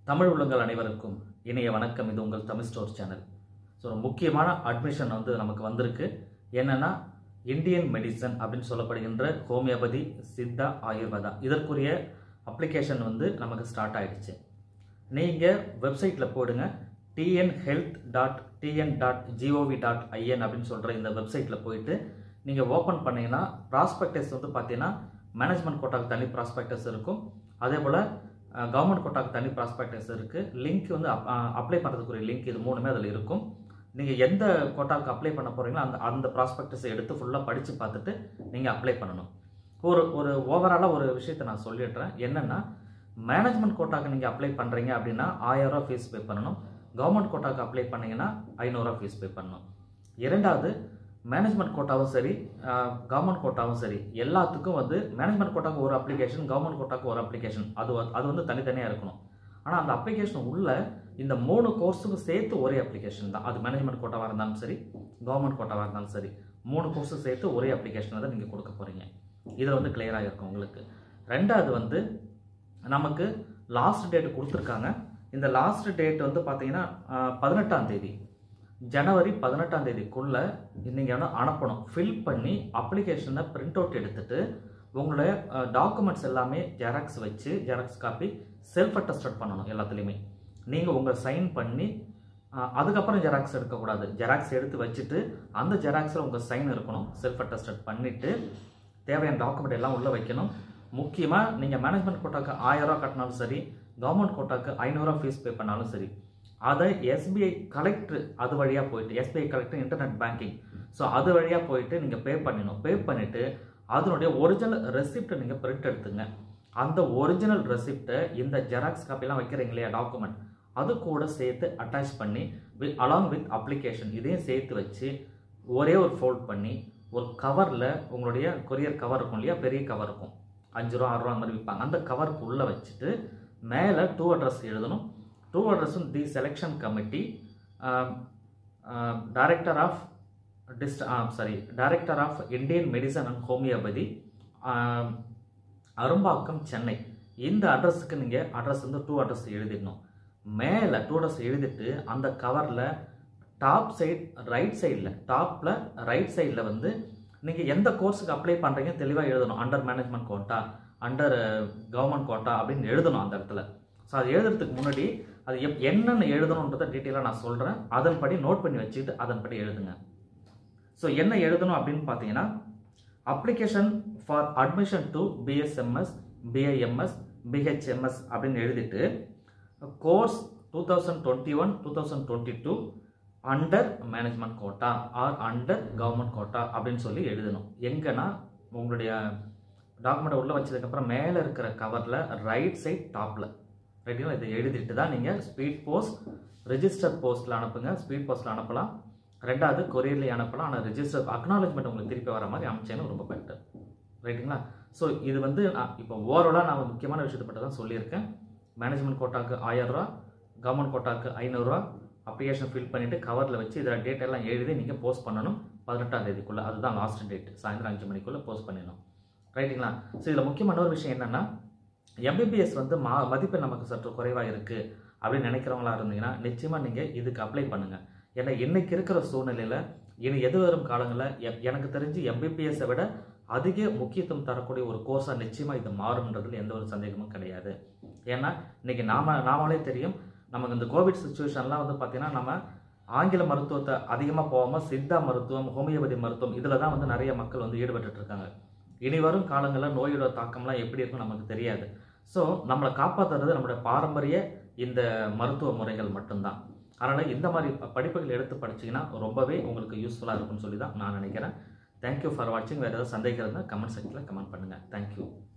தமிழ் உள்ளங்கள் அனைவருக்கும் இணைய வணக்கம் இது உங்கள் தமிழ் ஸ்டோர் சேனல் ஸோ ஒரு முக்கியமான அட்மிஷன் வந்து நமக்கு வந்திருக்கு என்னன்னா இந்தியன் மெடிசன் அப்படின்னு சொல்லப்படுகின்ற ஹோமியோபதி சித்தா ஆயுர்வேதா இதற்குரிய அப்ளிகேஷன் வந்து நமக்கு ஸ்டார்ட் ஆயிடுச்சு நீங்கள் வெப்சைட்டில் போடுங்க TN health dot TN dot gov dot in அப்படின்னு சொல்கிற இந்த வெப்சைட்டில் போயிட்டு நீங்கள் ஓப்பன் பண்ணீங்கன்னா ப்ராஸ்பெக்டஸ் வந்து பார்த்தீங்கன்னா மேனேஜ்மெண்ட் கோட்டாக்கு தனி ப்ராஸ்பெக்டஸ் இருக்கும் அதே போல் கவர்மெண்ட் கோட்டாக்கு தனி ப்ராஸ்பெக்டஸ் இருக்குது லிங்க் வந்து அப்ளை பண்ணுறதுக்குரிய லிங்க் இது மூணுமே அதில் இருக்கும் நீங்கள் எந்த கோட்டாவுக்கு அப்ளை பண்ண போகிறீங்களோ அந்த அந்த ப்ராஸ்பெக்டஸை எடுத்து ஃபுல்லாக படித்து பார்த்துட்டு நீங்கள் அப்ளை பண்ணணும் ஒரு ஒரு ஓவராலாக ஒரு விஷயத்தை நான் சொல்லிடுறேன் என்னென்னா மேனேஜ்மெண்ட் கோட்டாக்கு நீங்கள் அப்ளை பண்ணுறீங்க அப்படின்னா ஆயிரரூவா ஃபீஸ் பே பண்ணணும் கவர்மெண்ட் கோட்டாக்கு அப்ளை பண்ணீங்கன்னா ஐநூறுரூவா ஃபீஸ் பே பண்ணணும் இரண்டாவது மேனேஜ்மெண்ட் கோட்டாவும் சரி கவர்மெண்ட் கோட்டாவும் சரி எல்லாத்துக்கும் வந்து மேனேஜ்மெண்ட் கோட்டாக்கு ஒரு அப்ளிகேஷன் கவர்மெண்ட் கோட்டாக்கு ஒரு அப்ளிகேஷன் அது வ- அது வந்து தனித்தனியாக இருக்கணும் ஆனால் அந்த அப்ளிகேஷன் உள்ள இந்த மூணு கோர்ஸுக்கும் சேர்த்து ஒரே அப்ளிகேஷன் தான் அது மேனேஜ்மெண்ட் கோட்டாவாக இருந்தாலும் சரி கவர்மெண்ட் கோட்டாவாக இருந்தாலும் சரி மூணு கோர்ஸும் சேர்த்து ஒரே அப்ளிகேஷனை தான் நீங்கள் கொடுக்க போகிறீங்க இதில் வந்து கிளியராக இருக்கும் உங்களுக்கு ரெண்டாவது வந்து நமக்கு லாஸ்ட் டேட் கொடுத்துருக்காங்க இந்த லாஸ்ட் டேட் வந்து பார்த்தீங்கன்னா பதினெட்டாம் தேதி ஜனவரி பதினெட்டாம் தேதிக்குள்ள நீங்கள் வந்து அனுப்பணும் ஃபில் பண்ணி அப்ளிகேஷனை பிரிண்ட் அவுட் எடுத்துட்டு உங்களுடைய டாக்குமெண்ட்ஸ் எல்லாமே ஜெராக்ஸ் வச்சு ஜெராக்ஸ் காப்பி செல்ஃப் அட்டஸ்டட் பண்ணணும் எல்லாத்துலேயுமே நீங்கள் உங்கள் சைன் பண்ணி அஹ், அதுக்கப்புறம் ஜெராக்ஸ் எடுக்கக்கூடாது ஜெராக்ஸ் எடுத்து வச்சுட்டு அந்த ஜெராக்ஸில் உங்கள் சைன் இருக்கணும் செல்ஃப் அட்டஸ்டட் பண்ணிவிட்டு தேவையான டாக்குமெண்ட் எல்லாம் உள்ளே வைக்கணும் முக்கியமாக நீங்கள் மேனேஜ்மெண்ட் கோட்டாக்கு ஆயிரரூவா கட்டினாலும் சரி கவர்மெண்ட் கோட்டாக்கு ஐநூறுரூவா ஃபீஸ் பே பண்ணாலும் சரி அதை எஸ்பிஐ கலெக்டர் அது வழியாக போயிட்டு SBI collector internet banking so அது வழியாக போயிட்டு நீங்கள் பே பண்ணணும் பே பண்ணிவிட்டு அதனுடைய ஒரிஜினல் ரெசிப்டை நீங்கள் பிரிண்ட் எடுத்துங்க அந்த ஒரிஜினல் ரெசிப்டை இந்த ஜெராக்ஸ் காப்பிலாம் வைக்கிறீங்க இல்லையா டாக்குமெண்ட் அது கூட சேர்த்து அட்டாச் பண்ணி வி அலாங் வித் அப்ளிகேஷன் இதையும் சேர்த்து வச்சு ஒரே ஒரு ஃபோல்ட் பண்ணி ஒரு கவரில் உங்களுடைய கொரியர் கவர் இருக்கும் இல்லையா பெரிய கவர் இருக்கும் அஞ்சு ரூபா ஆறு ரூபா அந்த மாதிரி விற்பாங்க அந்த கவருக்கு உள்ளே வச்சுட்டு மேலே டூ அட்ரஸ் எழுதணும் டூ அட்ரஸும் the selection committee director of dist sorry director of Indian medicine and homeopathy Arumbakkam Chennai இந்த அட்ரஸுக்கு நீங்கள் அட்ரஸ் வந்து டூ அட்ரஸ் எழுதிடணும் மேலே டூ அட்ரஸ் எழுதிட்டு அந்த கவரில் டாப் சைட் ரைட் சைடில் டாப்பில் ரைட் சைடில் வந்து நீங்கள் எந்த கோர்ஸுக்கு அப்ளை பண்ணுறீங்க தெளிவாக எழுதணும் under management quota under government quota அப்படின்னு எழுதணும் அந்த இடத்துல ஸோ அது எழுதுறதுக்கு முன்னாடி அது எப் என்னென்னு எழுதணுன்றதை டீட்டெயிலாக நான் சொல்கிறேன் அதன்படி நோட் பண்ணி வச்சுட்டு அதன்படி எழுதுங்க ஸோ என்ன எழுதணும் அப்படின்னு பார்த்தீங்கன்னா application for admission to BSMS BIMS BHMS அப்படின்னு எழுதிட்டு course two thousand twenty one two thousand twenty two under management quota or under government quota அப்படின்னு சொல்லி எழுதணும் எங்கன்னா உங்களுடைய டாக்குமெண்ட்டை உள்ளே வச்சதுக்கப்புறம் மேலே இருக்கிற கவரில் ரைட் சைட் டாப்பில் ரைட்டுங்களா இதை எழுதிட்டு தான் நீங்கள் ஸ்பீட் போஸ்ட் ரெஜிஸ்டர் போஸ்ட்டில் அனுப்புங்க ஸ்பீட் போஸ்ட்டில் அனுப்பலாம் ரெண்டாவது கொரியர்லேயே அனுப்பலாம் ஆனால் ரெஜிஸ்டர் அக்னாலஜ்மெண்ட் உங்களுக்கு திருப்பி வர மாதிரி அனுப்பிச்சேன்னு ரொம்ப பெட்டர் ரைட்டுங்களா ஸோ இது வந்து நான் இப்போ ஓவராலாக நான் முக்கியமான விஷயத்தை பற்றி தான் சொல்லியிருக்கேன் மேனேஜ்மெண்ட் கோட்டாக்கு ஆயிரரூவா கவர்மெண்ட் கோட்டாக்கு ஐநூறுரூவா அப்ளிகேஷன் ஃபில் பண்ணிவிட்டு கவரில் வச்சு இதில் டேட் எல்லாம் எழுதி நீங்கள் போஸ்ட் பண்ணணும் பதினெட்டாம் தேதிக்குள்ளே அதுதான் லாஸ்ட் டேட் சாயந்தரம் அஞ்சு மணிக்குள்ளே போஸ்ட் பண்ணிடணும் ரைட்டுங்களா ஸோ இதில் முக்கியமான ஒரு விஷயம் என்னென்னா எம்பிபிஎஸ் வந்து மா மதிப்பெண் நமக்கு சற்று குறைவாக இருக்குது அப்படின்னு நினைக்கிறவங்களா இருந்தீங்கன்னா நிச்சயமாக நீங்கள் இதுக்கு அப்ளை பண்ணுங்கள் ஏன்னா இன்னைக்கு இருக்கிற சூழ்நிலையில் இனி எது வரும் காலங்களில் எ- எனக்கு தெரிஞ்சு எம்பிபிஎஸ்ஸை விட அதிக முக்கியத்துவம் தரக்கூடிய ஒரு கோர்ஸாக நிச்சயமாக இது மாறும்ன்றதுல எந்த ஒரு சந்தேகமும் கிடையாது ஏன்னா இன்னைக்கு நாம நாமளே தெரியும் நமக்கு இந்த கோவிட் சுச்சுவேஷன்லாம் வந்து பார்த்தீங்கன்னா நம்ம ஆங்கில மருத்துவத்தை அதிகமாக போகாமல் சித்தா மருத்துவம் ஹோமியோபதி மருத்துவம் இதில் தான் வந்து நிறைய மக்கள் வந்து ஈடுபட்டுட்டு இருக்காங்க இனி வரும் காலங்களில் நோயோட தாக்கம்லாம் எப்படி இருக்கும் நமக்கு தெரியாது ஸோ நம்மளை காப்பாற்றுறது நம்மளுடைய பாரம்பரிய இந்த மருத்துவ முறைகள் மட்டும்தான் அதனால் இந்த மாதிரி ப- படிப்புகள் எடுத்து படிச்சீங்கன்னா ரொம்பவே உங்களுக்கு யூஸ்ஃபுல்லாக இருக்கும்னு சொல்லி தான் நான் நினைக்கிறேன் தேங்க்யூ ஃபார் வாட்சிங் வேறு ஏதாவது சந்தேகம் இருந்தால் கமெண்ட் செக்ஷனில் கமெண்ட் பண்ணுங்கள் தேங்க்யூ